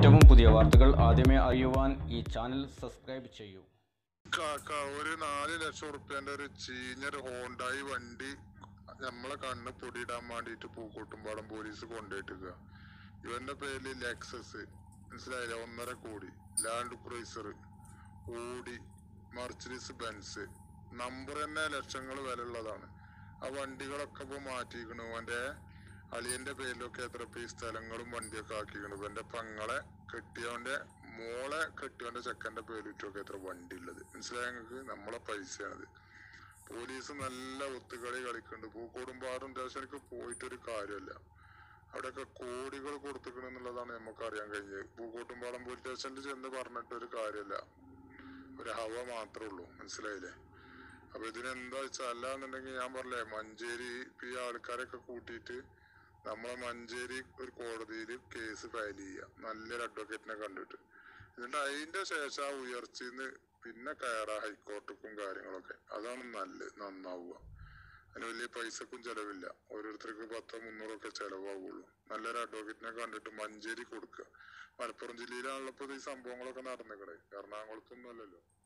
ഏറ്റവും പുതിയ വാർത്തകൾ ആദ്യമേ അറിയുവാൻ ഈ ചാനൽ സബ്സ്ക്രൈബ് ചെയ്യൂ കാക്ക ഒരു നാല് ലക്ഷം ഉറുപ്പ്യന്റെ ഒരു ചീഞ്ഞൊരു ഹോണ്ടായി വണ്ടി നമ്മളെ കണ്ണ് പൊടിയിടാൻ വേണ്ടിയിട്ട് പൂക്കോട്ടുംപാടം പോലീസ് കൊണ്ടുപോയിട്ടിരിക്കുക ഇവന്റെ പേരിൽ ലെക്സസ് മനസ്സിലായില്ല ഒന്നര കോടി ലാൻഡ് ക്രൂസർ ഓടി മർച്ചഡീസ് ബെൻസ് നമ്പർ തന്നെ ലക്ഷങ്ങൾ വില ഉള്ളതാണ് ആ വണ്ടികളൊക്കെ ഇപ്പൊ മാറ്റിയിരിക്കണു അവന്റെ അളിയന്റെ പേരിലൊക്കെ എത്ര ഈ സ്ഥലങ്ങളും വണ്ടിയൊക്കെ ആക്കിക്കണു ഇവന്റെ പങ്ങളെ കെട്ടിയവന്റെ മോളെ കെട്ടിയവന്റെ ചെക്കന്റെ പേരിട്ടൊക്കെ എത്ര വണ്ടി ഉള്ളത് മനസ്സിലായ ഞങ്ങൾക്ക് നമ്മളെ പൈസയാണത് പോലീസ് നല്ല ഒത്തുകളി കളിക്കുന്നുണ്ട് പൂക്കോടുംപാടും സ്റ്റേഷനിലേക്ക് പോയിട്ടൊരു കാര്യമല്ല അവിടെയൊക്കെ കോടികൾ കൊടുത്തിക്കണം എന്നുള്ളതാണ് നമുക്ക് അറിയാൻ കഴിഞ്ഞത് പൂക്കോട്ടുംപാടം പോലീസ് സ്റ്റേഷനിൽ ചെന്ന് പറഞ്ഞിട്ട് ഒരു കാര്യമല്ല ഒരു ഹവ മാത്രമേ ഉള്ളൂ മനസ്സിലായില്ലേ അപ്പൊ ഇതിനെന്താ വെച്ചാൽ അല്ലാന്നുണ്ടെങ്കിൽ ഞാൻ പറഞ്ഞേ മഞ്ചേരി ഇപ്പൊ ഈ ആൾക്കാരൊക്കെ കൂട്ടിയിട്ട് നമ്മളെ മഞ്ചേരി ഒരു കോടതിയിൽ കേസ് ഫയൽ ചെയ്യുക നല്ലൊരു അഡ്വക്കേറ്റിനെ കണ്ടിട്ട് എന്നിട്ട് അതിന്റെ ശേഷം ആ ഉയർച്ചയിന്ന് പിന്നെ കയറാ ഹൈക്കോർട്ടുക്കും കാര്യങ്ങളൊക്കെ അതാണ് നല്ലത് നന്നാവുക അതിന് വലിയ പൈസക്കും ചെലവില്ല ഓരോരുത്തർക്ക് പത്തോ മുന്നൂറോ ഒക്കെ ചെലവാകുള്ളൂ നല്ലൊരു അഡ്വക്കേറ്റിനെ കണ്ടിട്ട് മഞ്ചേരി കൊടുക്കുക മലപ്പുറം ജില്ലയിലാണല്ലോ ഇപ്പൊ ഈ സംഭവങ്ങളൊക്കെ നടന്നിക്കണേ എറണാകുളത്തൊന്നും അല്ലല്ലോ